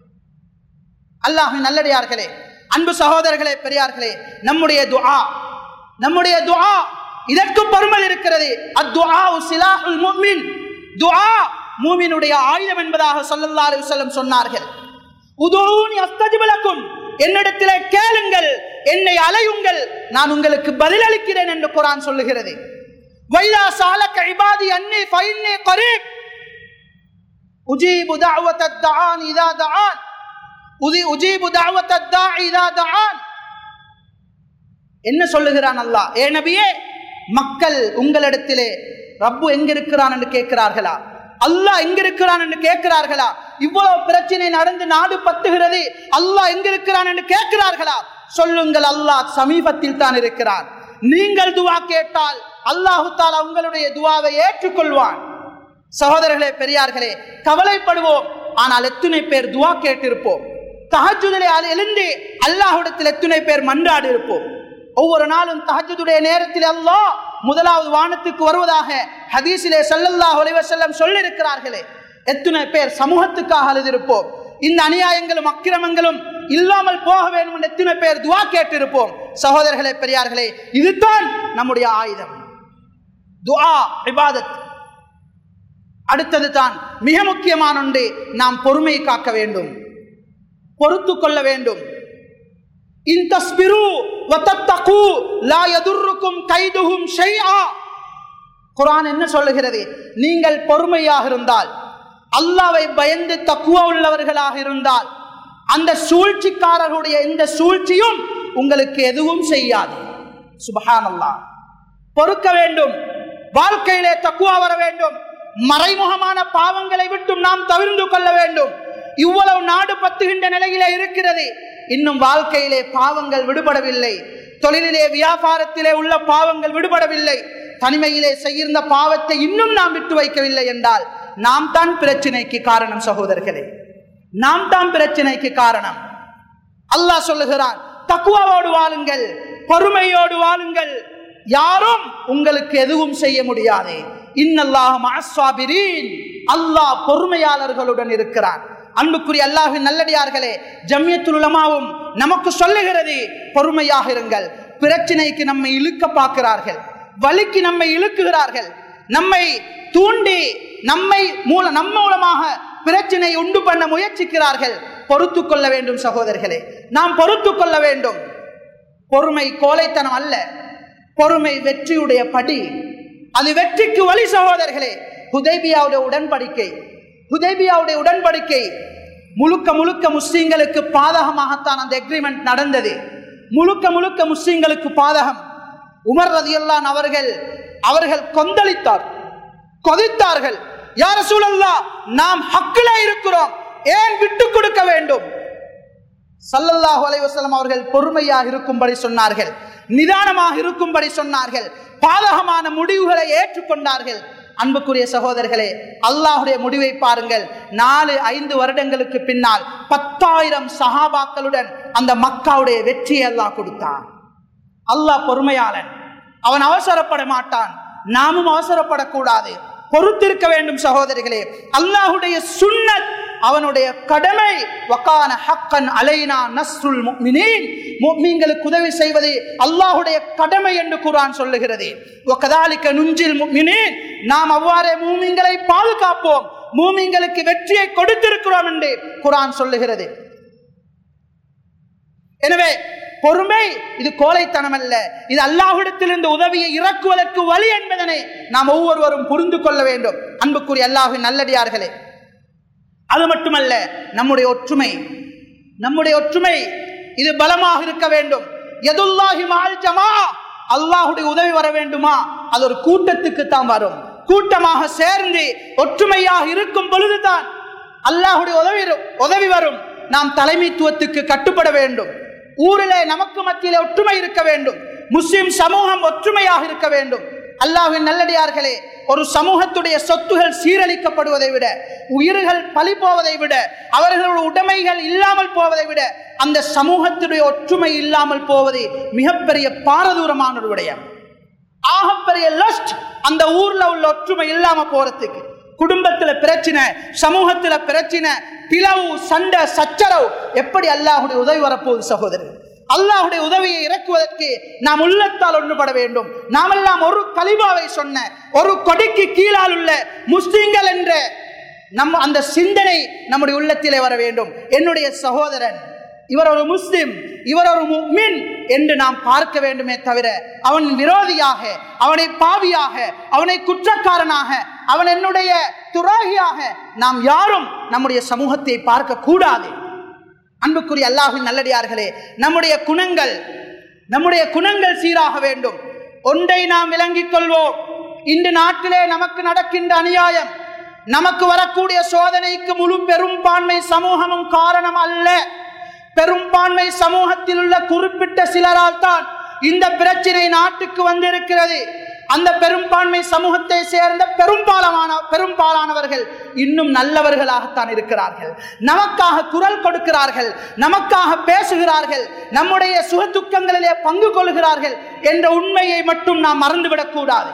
அல்லாஹு நல்லடியார்களே அன்பு சகோதரர்களே பெரியார்களே நம்முடைய துஆ நம்முடைய துஆ இதற்கு பொறுமை இருக்கிறது அத்துஆ சிலாஹுல் முஃமின் துஆ மூமினுடைய ஆயுதம் என்பதாக ஸல்லல்லாஹு அலைஹி வஸல்லம் சொன்னார்கள் உதூனி அஸ்தஜிபு லக்கும் என்னிடத்திலே கேளுங்கள் என்னை அலையுங்கள் நான் உங்களுக்கு பதிலளிக்கிறேன் என்று குர்ஆன் சொல்லுகிறது வைதா சாலக இபாதி அன்னி ஃபைன்னி கரீப் உஜீபு தஅவத தஆன் இதா தஆன் உதி உஜீபு தஅவத தாஇ இதா தஆன் என்ன சொல்லுகிறான் அல்லாஹ் ஏ நபியே மக்கள் உங்களிடத்திலே ரப்பு எங்க இருக்கிறான் என்று கேட்கிறார்களா அல்லாஹ் எங்க இருக்கிறான் என்று கேட்கிறார்களா இவ்வளவு பிரச்சனை நடந்து நாடு பத்துகிறது அல்லாஹ் எங்க இருக்கிறான் என்று கேட்கிறார்களா சொல்லுங்கள் அல்லாஹ் சமீபத்தில் தான் இருக்கிறான் நீங்கள் துவா கேட்டால் அல்லாஹு தாலா உங்களுடைய துவாவை ஏற்றுக்கொள்வான் சகோதரர்களே பெரியார்களே கவலைப்படுவோம் ஆனால் எத்தனை பேர் துவா கேட்டிருப்போம் தஹஜுதிலே எழுந்து அல்லாஹ்விடத்தில் எத்தனை பேர் மன்றாடி இருப்போம் ஒவ்வொரு நாளும் தஹஜுடைய நேரத்தில் அல்லாஹ் முதலாவது வானத்துக்கு வருவதாக ஹதீஸிலே ஸல்லல்லாஹு அலைஹி வஸல்லம் சொல்லியிருக்கிறார்களே எத்தனை பேர் சமூகத்துக்காக அழுதிருப்போம் இந்த அநியாயங்களும் அக்கிரமங்களும் இல்லாமல் போக வேண்டும் என்று எத்தனை பேர் துவா கேட்டிருப்போம் சகோதரர்களே பெரியார்களே இதுதான் நம்முடைய ஆயுதம் துஆ இபாதத் அடுத்தது தான் மிக முக்கியமான ஒன்று நாம் பொறுமை காக்க வேண்டும் பொறுத்து கொள்ள வேண்டும் இன் தஸ்பிரு வத்தத்தகு லா யதுர்ருக்கும் கைதுஹும் ஷைஆ குர்ஆன் என்ன சொல்லுகிறது நீங்கள் பொறுமையாக இருந்தால் அல்லாவை பயந்து தக்குவ உள்ளவர்களாக இருந்தால் அந்த சூழ்ச்சிக்காரர்களுடைய இந்த சூழ்ச்சியும் உங்களுக்கு எதுவும் செய்யாது சுபஹானல்லாஹ் பொறுக்க வேண்டும் வாழ்க்கையிலே தக்குவா வர வேண்டும் மறைமுகமான பாவங்களை விட்டும் நாம் தவிர்ந்து கொள்ள வேண்டும் இவ்வளவு நாடு பத்துகின்ற நிலையிலே இருக்கிறது இன்னும் வாழ்க்கையிலே பாவங்கள் விடுபடவில்லை தொழிலிலே வியாபாரத்திலே உள்ள பாவங்கள் விடுபடவில்லை தனிமையிலே செய்கின்ற பாவத்தை இன்னும் நாம் விட்டு வைக்கவில்லை என்றால் நாம் தான் பிரச்சனைக்கு காரணம் சகோதரர்களே நாம் தான் பிரச்சனைக்கு காரணம் அல்லாஹ் சொல்லுகிறான் தக்குவாவோடு வாழுங்கள் பொறுமையோடு வாழுங்கள் யாரும் உங்களுக்கு எதுவும் செய்ய முடியாது இன்னல்லாஹ் மஅஸ்ஸாபிரீன் அல்லாஹ் பொறுமையாளர்களுடன் இருக்கிறான் அன்புக்குரிய அல்லாஹின் நல்லடியார்களே ஜம்யத்துல் உலமாவும் நமக்கு சொல்லுகிறது பொறுமையாக இருங்கள் பிரச்சனைக்கு நம்மை இழுக்க பார்க்கிறார்கள் வலிக்கு நம்மை இழுக்குகிறார்கள் நம்மை தூண்டி நம்மை மூல நம்ம மூலமாக பிரச்சனை உண்டு பண்ண முயற்சிக்கிறார்கள் பொறுத்து கொள்ள வேண்டும் சகோதரர்களே நாம் பொறுத்து கொள்ள வேண்டும் பொறுமை கோலைத்தனம் அல்ல பொறுமை வெற்றியுடைய படி அது வெற்றிக்கு வழி சகோதரர்களே ஹுதைபியாவுடைய உடன்படிக்கை ஹுதைபியாவுடைய உடன்படிக்கை முழுக்க முழுக்க முஸ்லீம்களுக்கு பாதகமாகத்தான் அந்த எக்ரிமெண்ட் நடந்தது முழுக்க முழுக்க முஸ்லீம்களுக்கு பாதகம் உமர் ரதியல்லான் அவர்கள் அவர்கள் கொந்தளித்தார் கொதித்தார்கள் யார சூழல்லா நாம் ஹக்கில இருக்கிறோம் ஏன் விட்டு கொடுக்க வேண்டும் சல்லல்லாஹு அலைஹி வஸல்லம் அவர்கள் பொறுமையாக இருக்கும்படி சொன்னார்கள் நிதானமாக இருக்கும்படி சொன்னார்கள் பாதகமான முடிவுகளை ஏற்றுக்கொண்டார்கள் அன்புக்குரிய சகோதரர்களே அல்லாஹுடைய முடிவை பாருங்கள் நாலு ஐந்து வருடங்களுக்கு பின்னால் பத்தாயிரம் சஹாபாக்களுடன் அந்த மக்காவுடைய வெற்றியை அல்லாஹ் கொடுத்தான் அல்லாஹ் பொறுமையாளன் அவன் அவசரப்பட மாட்டான் நாமும் அவசரப்படக்கூடாது பொறுத்திருக்க வேண்டும் சகோதரிகளே அல்லாஹுடைய சுன்னத் அவனுடைய கடமை வக்கான ஹக்கன் அலைனா நஸ்ருல் முஃமினீன் முஃமின்களுக்கு உதவி செய்வது அல்லாஹுடைய கடமை என்று குர்ஆன் சொல்லுகிறது வகதாலிக நுஞ்சில் முஃமினீன் நாம் அவ்வாறே மூமின்களை பாதுகாப்போம் மூமின்களுக்கு வெற்றியை கொடுத்திருக்கிறோம் என்று குர்ஆன் சொல்லுகிறது எனவே பொறுமை இது கோழைத்தனம் அல்ல இது அல்லாஹ்விடத்திலிருந்து உதவியை இறக்குவதற்கு வழி என்பதனை நாம் ஒவ்வொருவரும் புரிந்து கொள்ள வேண்டும் அன்புக்குரிய அல்லாஹின் நல்லடியார்களே அது மட்டுமல்ல நம்முடைய ஒற்றுமை நம்முடைய ஒற்றுமை இது பலமாக இருக்க வேண்டும் எதுல்லாஹி மால் ஜமா அல்லாஹுடைய உதவி வர வேண்டுமா அது ஒரு கூட்டத்துக்கு தான் வரும் கூட்டமாக சேர்ந்து ஒற்றுமையாக இருக்கும் பொழுதுதான் அல்லாஹுடைய உதவி உதவி வரும் நாம் தலைமைத்துவத்துக்கு கட்டுப்பட வேண்டும் ஊரிலே நமக்கு மத்தியிலே ஒற்றுமை இருக்க வேண்டும் முஸ்லிம் சமூகம் ஒற்றுமையாக இருக்க வேண்டும் அல்லாஹின் நல்லடியார்களே ஒரு சமூகத்துடைய சொத்துகள் சீரழிக்கப்படுவதை விட உயிர்கள் பழி போவதை விட அவர்களுடைய உடைமைகள் இல்லாமல் போவதை விட அந்த சமூகத்துடைய ஒற்றுமை இல்லாமல் போவது மிகப்பெரிய பாரதூரமான ஒரு விடயம் ஆகப்பெரிய லஸ்ட் அந்த ஊர்ல உள்ள ஒற்றுமை இல்லாம போறதுக்கு குடும்பத்துல பிரச்சனை சமூகத்துல பிரச்சனை பிளவு சண்டை சச்சரவு எப்படி அல்லாஹுடைய உதவி வரப்போகுது சகோதரர் அல்லாஹுடைய உதவியை இறக்குவதற்கு நாம் உள்ளத்தால் ஒன்றுபட வேண்டும் நாமெல்லாம் ஒரு கலிபாவை சொன்ன ஒரு கொடிக்கு கீழால் உள்ள முஸ்லிம்கள் என்ற நம் அந்த சிந்தனை நம்முடைய உள்ளத்திலே வர வேண்டும் என்னுடைய சகோதரன் இவர் ஒரு முஸ்லிம் இவர் ஒரு முக்மின் என்று நாம் பார்க்க வேண்டுமே தவிர அவன் விரோதியாக அவனை பாவியாக அவனை குற்றக்காரனாக அவன் என்னுடைய துரோகியாக நாம் யாரும் நம்முடைய சமூகத்தை பார்க்க கூடாது அன்புக்குரிய அல்லாஹின் நல்லடியார்களே நம்முடைய குணங்கள் நம்முடைய குணங்கள் சீராக வேண்டும் ஒன்றை நாம் விளங்கிக் கொள்வோம் இன்று நாட்டிலே நமக்கு நடக்கின்ற அநியாயம் நமக்கு வரக்கூடிய சோதனைக்கு முழு பெரும்பான்மை சமூகமும் காரணம் அல்ல பெரும்பான்மை சமூகத்தில் உள்ள குறிப்பிட்ட சிலரால் தான் இந்த பிரச்சனை நாட்டுக்கு வந்திருக்கிறது அந்த பெரும்பான்மை சமூகத்தை சேர்ந்த பெரும்பாலான பெரும்பாலானவர்கள் இன்னும் நல்லவர்களாகத்தான் இருக்கிறார்கள் நமக்காக குரல் கொடுக்கிறார்கள் நமக்காக பேசுகிறார்கள் நம்முடைய சுக துக்கங்களிலே பங்கு கொள்கிறார்கள் என்ற உண்மையை மட்டும் நாம் மறந்துவிடக் கூடாது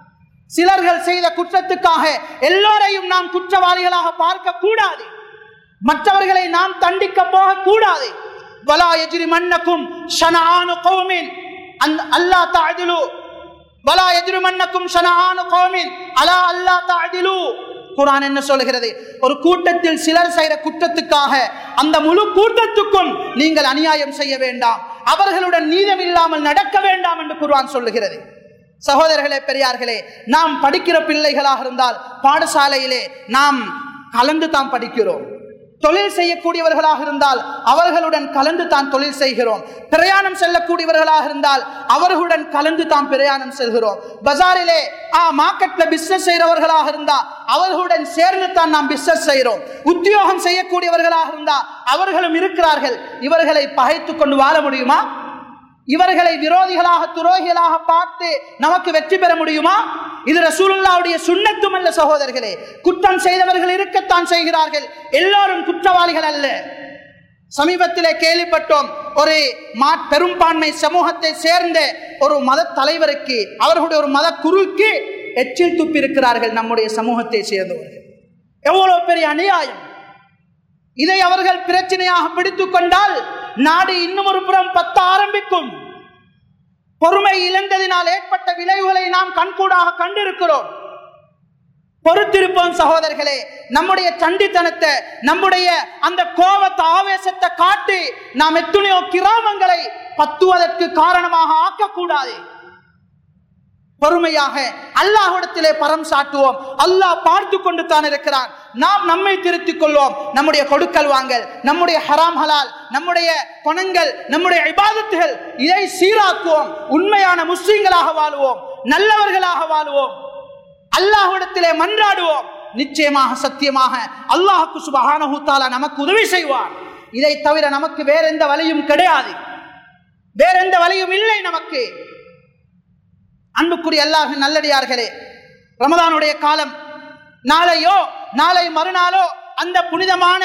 சிலர்கள் செய்த குற்றத்துக்காக எல்லோரையும் நாம் குற்றவாளிகளாக பார்க்க கூடாது மற்றவர்களை நாம் தண்டிக்க போக கூடாது வலா எஜிரி மன்னக்கும் ஷனானு கௌமின் அந்த அல்லா தாதிலு வலா எஜிரி மன்னக்கும் ஷனானு கௌமின் அலா அல்லா தாதிலு குரான் என்ன சொல்கிறது ஒரு கூட்டத்தில் சிலர் செய்கிற குற்றத்துக்காக அந்த முழு கூட்டத்துக்கும் நீங்கள் அநியாயம் செய்ய வேண்டாம் அவர்களுடன் நீதம் இல்லாமல் நடக்க வேண்டாம் என்று குர்ஆன் சொல்லுகிறது சகோதரர்களே பெரியார்களே நாம் படிக்கிற பிள்ளைகளாக இருந்தால் பாடசாலையிலே நாம் கலந்து தான் படிக்கிறோம் தொழில் செய்யக்கூடியவர்களாக இருந்தால் அவர்களுடன் கலந்து தான் தொழில் செய்கிறோம் பிரயாணம் செல்லக்கூடியவர்களாக இருந்தால் அவர்களுடன் கலந்து தான் பிரயாணம் செல்கிறோம் பஜாரிலே ஆ மார்க்கெட்ல பிசினஸ் செய்யறவர்களாக இருந்தா அவர்களுடன் சேர்ந்து தான் நாம் பிசினஸ் செய்கிறோம் உத்தியோகம் செய்யக்கூடியவர்களாக இருந்தா அவர்களும் இருக்கிறார்கள் இவர்களை பகைத்து கொண்டு வாழ முடியுமா இவர்களை விரோதிகளாக துரோகிகளாக பார்த்து நமக்கு வெற்றி பெற முடியுமா இது ரசூலுல்லாவுடைய சுண்ணத்தும் அல்ல சகோதரர்களே குற்றம் செய்தவர்கள் இருக்கத்தான் செய்கிறார்கள் எல்லாரும் குற்றவாளிகள் அல்ல சமீபத்திலே கேள்விப்பட்டோம் ஒரு மா பெரும்பான்மை சமூகத்தை சேர்ந்த ஒரு மத தலைவருக்கு அவர்களுடைய ஒரு மத குருவுக்கு எச்சில் துப்பி இருக்கிறார்கள் நம்முடைய சமூகத்தை சேர்ந்தவர்கள் எவ்வளவு பெரிய அநியாயம் இதை அவர்கள் பிரச்சனையாக பிடித்துக் கொண்டால் நாடு இன்னும் ஒரு புறம் பத்த ஆரம்பிக்கும் பொறுமை இழந்ததினால் ஏற்பட்ட விளைவுகளை நாம் கண்கூடாக கண்டிருக்கிறோம் பொறுத்திருப்போம் சகோதரர்களே நம்முடைய சண்டித்தனத்தை நம்முடைய அந்த கோபத்தை ஆவேசத்தை காட்டி நாம் எத்தனையோ கிராமங்களை பத்துவதற்கு காரணமாக ஆக்கக்கூடாது பொறுமையாக அல்லாஹ்விடத்திலே பரம் சாட்டுவோம் அல்லாஹ் பார்த்து கொண்டு தான் இருக்கிறான் நாம் நம்மை திருத்திக் கொள்வோம் நம்முடைய கொடுக்கல் வாங்கல் நம்முடைய ஹராம் ஹலால் நம்முடைய குணங்கள் நம்முடைய இபாதத்துகள் இதை சீராக்குவோம் உண்மையான முஸ்லிம்களாக வாழுவோம் நல்லவர்களாக வாழுவோம் அல்லாஹ்விடத்திலே மன்றாடுவோம் நிச்சயமாக சத்தியமாக அல்லாஹுக்கு சுபஹானஹு தஆலா நமக்கு உதவி செய்வார் இதை தவிர நமக்கு வேற எந்த வழியும் கிடையாது வேற எந்த வழியும் இல்லை நமக்கு அன்புக்குரிய அல்லாஹ் நல்லடியார்களே ரமதானுடைய காலம் நாளையோ நாளை மறுநாளோ அந்த புனிதமான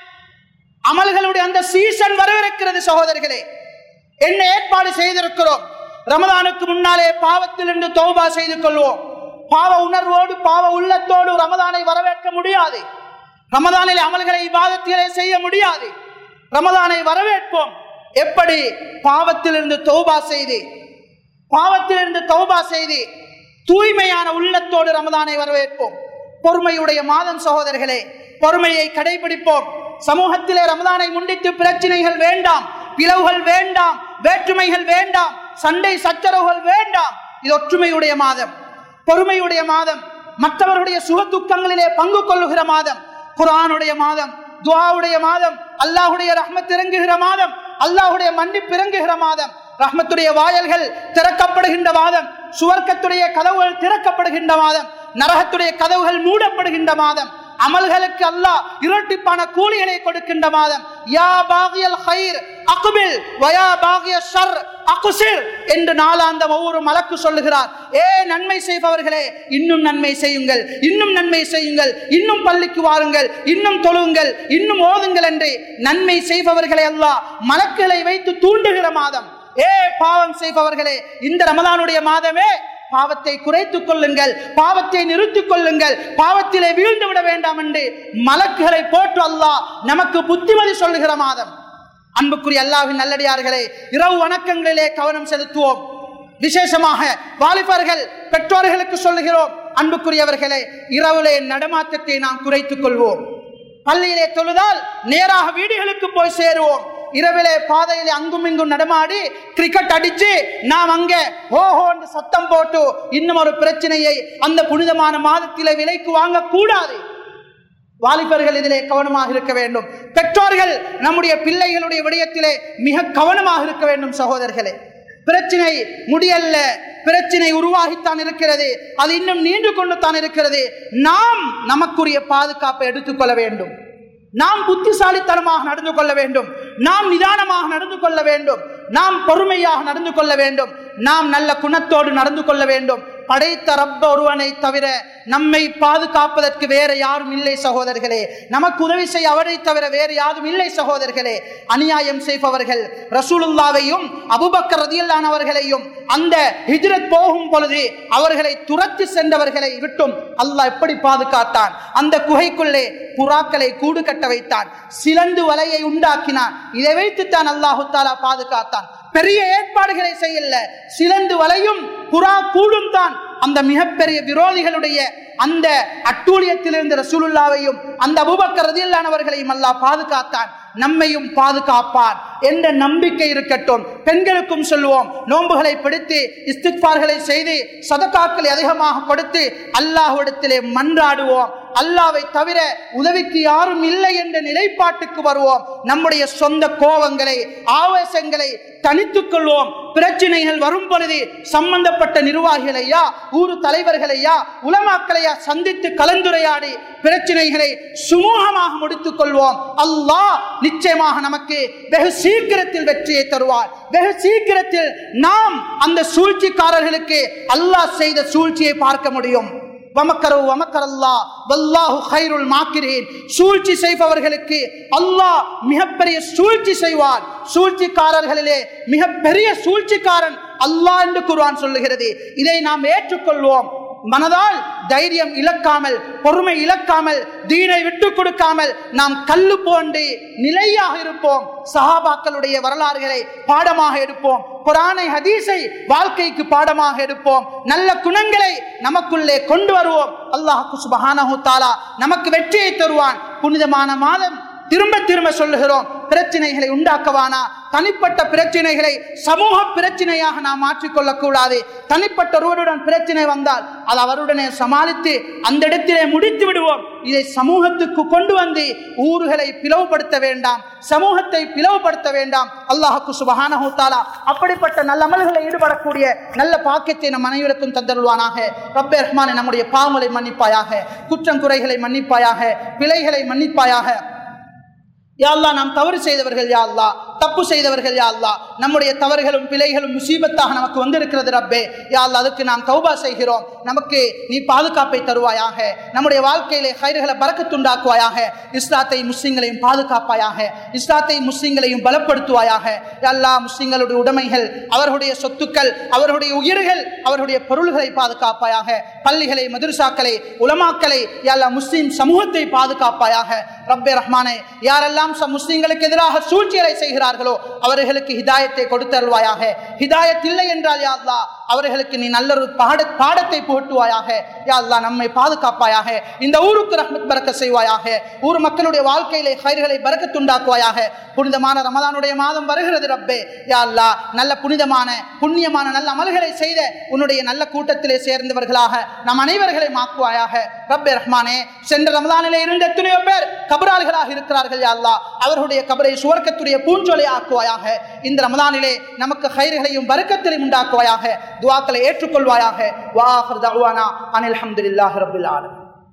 அமல்களுடைய அந்த சீசன் வரவிருக்கிறது சகோதரர்களே என்ன ஏற்பாடு செய்திருக்கிறோம் ரமதானுக்கு முன்னாலே பாவத்திலிருந்து தௌபா செய்து கொள்வோம் பாவ உணர்வோடு பாவ உள்ளத்தோடு ரமதானை வரவேற்க முடியாது ரமதானில் அமல்களை இபாதத்திலே செய்ய முடியாது ரமதானை வரவேற்போம் எப்படி பாவத்திலிருந்து தௌபா செய்து பாவத்திலிருந்து தௌபா செய்து தூய்மையான உள்ளத்தோடு ரமதானை வரவேற்போம் பொறுமையுடைய மாதம் சகோதரர்களே பொறுமையை கடைபிடிப்போம் சமூகத்திலே ரமதானை முன்னிட்டு பிரச்சனைகள் வேண்டாம் பிளவுகள் வேண்டாம் வேற்றுமைகள் வேண்டாம் சண்டை சச்சரவுகள் வேண்டாம் இது ஒற்றுமையுடைய மாதம் பொறுமையுடைய மாதம் மற்றவர்களுடைய சுக துக்கங்களிலே பங்கு கொள்ளுகிற மாதம் குரானுடைய மாதம் துவாவுடைய மாதம் அல்லாஹுடைய ரஹ்மத் இறங்குகிற மாதம் அல்லாஹுடைய மன்னிப்பு இறங்குகிற மாதம் ரஹ்மத்துடைய வாயல்கள் திறக்கப்படுகின்ற மாதம் சுவர்க்கத்துடைய கதவுகள் திறக்கப்படுகின்ற மாதம் நரகத்துடைய கதவுகள் மூடப்படுகின்ற மாதம் அமல்களுக்கு அல்லாஹ் இரட்டிப்பான கூலிகளை கொடுக்கின்ற மாதம் யா பாகியல் ஹைர் அக்பில் வயா பாகிய ஷர் அகுசிர் என்று நாளாந்தம் ஒவ்வொரு மலக்கு சொல்லுகிறார் ஏ நன்மை செய்பவர்களே இன்னும் நன்மை செய்யுங்கள் இன்னும் நன்மை செய்யுங்கள் இன்னும் பள்ளிக்கு வாருங்கள் இன்னும் தொழுங்கள் இன்னும் ஓதுங்கள் என்று நன்மை செய்பவர்களை அல்லாஹ் மலக்குகளை வைத்து தூண்டுகிற மாதம் ஏ பாவம் செய்பவர்களே இந்த ரமதானுடைய மாதமே பாவத்தை குறைத்துக் கொள்ளுங்கள் பாவத்தை நிறுத்திக் கொள்ளுங்கள் பாவத்திலே வீழ்ந்து விட வேண்டாம் என்று மலக்குகளை போட்டு அல்லாஹ் நமக்கு புத்திமதி சொல்லுகிற மாதம் அன்புக்குரிய அல்லாஹின் நல்லடியார்களே இரவு வணக்கங்களிலே கவனம் செலுத்துவோம் விசேஷமாக வாலிபர்கள் பெற்றோர்களுக்கு சொல்லுகிறோம் அன்புக்குரியவர்களே இரவுலே நடமாட்டத்தை நாம் குறைத்துக் கொள்வோம் பள்ளியிலே தொழுதால் நேராக வீடுகளுக்கு போய் சேருவோம் இரவிலே பாதையிலே அங்கும் இங்கும் நடமாடி கிரிக்கெட் அடிச்சு நாம் அங்கே ஓஹோ என்று சத்தம் போட்டு இன்னும் ஒரு பிரச்சனையை அந்த புனிதமான மாதத்திலே விலைக்கு வாங்க கூடாது வாலிபர்கள் இதிலே கவனமாக இருக்க வேண்டும் பெற்றோர்கள் நம்முடைய பிள்ளைகளுடைய விடயத்திலே மிக கவனமாக இருக்க வேண்டும் சகோதரர்களே பிரச்சனை முடியல்ல பிரச்சனை உருவாகித்தான் இருக்கிறது அது இன்னும் நீண்டு கொண்டு தான் இருக்கிறது நாம் நமக்குரிய பாதுகாப்பை எடுத்துக்கொள்ள வேண்டும் நாம் புத்திசாலித்தனமாக நடந்து கொள்ள வேண்டும் நாம் நிதானமாக நடந்து கொள்ள வேண்டும் நாம் பொறுமையாக நடந்து கொள்ள வேண்டும் நாம் நல்ல குணத்தோடு நடந்து கொள்ள வேண்டும் படைத்த ரப்ப ஒருவனை தவிர நம்மை பாதுகாப்பதற்கு வேற யாரும் இல்லை சகோதரர்களே நமக்கு உதவி செய்ய அவரை தவிர வேறு யாரும் இல்லை சகோதரர்களே அநியாயம் செய்பவர்கள் ரசூலுல்லாவையும் அபுபக்கர் ரதியல்லானவர்களையும் அந்த ஹிஜ்ரத் போகும் பொழுது அவர்களை துரத்தி சென்றவர்களை விட்டும் அல்லாஹ் எப்படி பாதுகாத்தான் அந்த குகைக்குள்ளே புறாக்களை கூடு கட்ட வைத்தான் சிலந்து வலையை உண்டாக்கினான் இதை வைத்துத்தான் அல்லாஹு தாலா பாதுகாத்தான் பெரிய ஏற்பாடுகளை செய்யல சிலந்து வலையும் புறா கூடும் தான் அந்த மிகப்பெரிய விரோதிகளுடைய அந்த அட்டூழியத்திலிருந்து ரசூலுல்லாவையும் அந்த அபுபக்கர் ரதியல்லானவர்களையும் அல்லாஹ் பாதுகாத்தான் நம்மையும் பாதுகாப்பான் என்ற நம்பிக்கை இருக்கட்டும் பெண்களுக்கும் சொல்லுவோம் நோன்புகளை பிடித்து இஸ்திக்பார்களை செய்து சதக்காக்களை அதிகமாக கொடுத்து அல்லாஹ்விடத்திலே மன்றாடுவோம் அல்லாவை தவிர உதவிக்கு யாரும் இல்லை என்ற நிலைப்பாட்டுக்கு வருவோம் நம்முடைய சொந்த கோபங்களை ஆவேசங்களை தனித்துக் கொள்வோம் பிரச்சனைகள் வரும் பொழுது சம்பந்தப்பட்ட நிர்வாகிகளையா ஊரு தலைவர்களையா உலமாக்களையா சந்தித்து கலந்துரையாடி பிரச்சனைகளை சுமூகமாக முடித்துக் கொள்வோம் அல்லாஹ் நிச்சயமாக நமக்கு வெகு சீக்கிரத்தில் வெற்றியை தருவார் வெகு சீக்கிரத்தில் நாம் அந்த சூழ்ச்சிக்காரர்களுக்கு அல்லாஹ் செய்த சூழ்ச்சியை பார்க்க முடியும் வமக்கரு வமக்கரல்லா வல்லாஹு ஹைருல் மாக்கிரேன் சூழ்ச்சி செய்பவர்களுக்கு அல்லாஹ் மிகப்பெரிய சூழ்ச்சி செய்வார் சூழ்ச்சிக்காரர்களிலே மிகப்பெரிய சூழ்ச்சிக்காரன் அல்லாஹ் என்று குர்ஆன் சொல்லுகிறது இதை நாம் ஏற்றுக்கொள்வோம் மனதால் தைரியம் இழக்காமல் பொறுமை இழக்காமல் தீனை விட்டு கொடுக்காமல் நாம் கல்லு போன்று நிலையாக இருப்போம் சஹாபாக்களுடைய வரலாறுகளை பாடமாக எடுப்போம் குரானை ஹதீஸை வாழ்க்கைக்கு பாடமாக எடுப்போம் நல்ல குணங்களை நமக்குள்ளே கொண்டு வருவோம் அல்லாஹு சுபஹானஹு தாலா நமக்கு வெற்றியை தருவான் புனிதமான மாதம் திரும்ப திரும்ப சொல்லுகிறோம் பிரச்சனைகளை உண்டாக்கவானா தனிப்பட்ட பிரச்சனைகளை சமூக பிரச்சனையாக நாம் மாற்றிக்கொள்ளக் கூடாது தனிப்பட்ட ஒருவருடன் பிரச்சனை வந்தால் அது அவருடனே சமாளித்து அந்த இடத்திலே முடித்து விடுவோம் இதை சமூகத்துக்கு கொண்டு வந்து ஊர்களை பிளவுபடுத்த வேண்டாம் சமூகத்தை பிளவுபடுத்த வேண்டாம் அல்லாஹுக்கு சுபஹானஹு தாலா அப்படிப்பட்ட நல்ல அமல்களை ஈடுபடக்கூடிய நல்ல பாக்கியத்தை நம் அனைவருக்கும் தந்தருள்வானாக ரப்பே ரஹ்மானே நம்முடைய பாவங்களை மன்னிப்பாயாக குற்றம் குறைகளை மன்னிப்பாயாக பிழைகளை மன்னிப்பாயாக யா அல்லாஹ் நாம் தவறு செய்தவர்கள் யா அல்லாஹ் தப்பு செய்தவர்கள் யா அல்லாஹ் நம்முடைய தவறுகளும் பிழைகளும் முசீபத்தாக நமக்கு வந்திருக்கிறது ரப்பே யா அல்லாஹ் அதுக்கு நாம் தௌபா செய்கிறோம் நமக்கு நீ பாதுகாப்பை தருவாயாக நம்முடைய வாழ்க்கையிலே கயிறுகளை பறக்கத்துண்டாக்குவாயாக இஸ்லாத்தை முஸ்லிம்களையும் பாதுகாப்பாயாக இஸ்லாத்தை முஸ்லிம்களையும் பலப்படுத்துவாயாக யா அல்லாஹ் முஸ்லிம்களுடைய உடைமைகள் அவர்களுடைய சொத்துக்கள் அவர்களுடைய உயிர்கள் அவர்களுடைய பொருள்களை பாதுகாப்பாயாக பள்ளிகளை மதுரசாக்களை உலமாக்களை யா அல்லாஹ் முஸ்லிம் சமூகத்தை பாதுகாப்பாயாக ரப்பே ரஹ்மானே யாரெல்லாம் ச- முஸ்லிம்களுக்கு எதிராக சூழ்ச்சிகளை செய்கிறார்களோ அவர்களுக்கு ஹிதாயத்தை கொடுத்தருள்வாயாக ஹிதாயத் இல்லை என்றால் யா அல்லாஹ் அவர்களுக்கு நீ நல்ல ஒரு பாட பாடத்தை புகட்டுவாயாக யா அல்லாஹ் நம்மை பாதுகாப்பாயாக இந்த ஊருக்கு ரஹ்மத் பறக்க செய்வாயாக ஊர் மக்களுடைய வாழ்க்கையிலே கயிறுகளை பறக்கத்துண்டாக்குவாயாக புனிதமான ரமதானுடைய மாதம் வருகிறது ரப்பே யா அல்லாஹ் நல்ல புனிதமான புண்ணியமான நல்ல அமல்களை செய்த உன்னுடைய நல்ல கூட்டத்திலே சேர்ந்தவர்களாக நம் அனைவர்களை மாக்குவாயாக ரப்பே ரஹ்மானே சென்ற ரமதானிலே இருந்த எத்தனையோ பேர் கபராளிகளாக இருக்கிறார்கள் யா அல்லாஹ் அவர்களுடைய கபரை சுவர்க்கத்துடைய பூஞ்சொலை ஆக்குவாயாக இந்த ரமதானிலே நமக்கு கயிறுகளையும் பறக்கத்திலையும் உண்டாக்குவாயாக துவாக்களை ஏற்றுக்கொள்வாயாக வாஹர் தவானா அனில் அஹமதுல்லாஹி ரபில் ஆலமீன்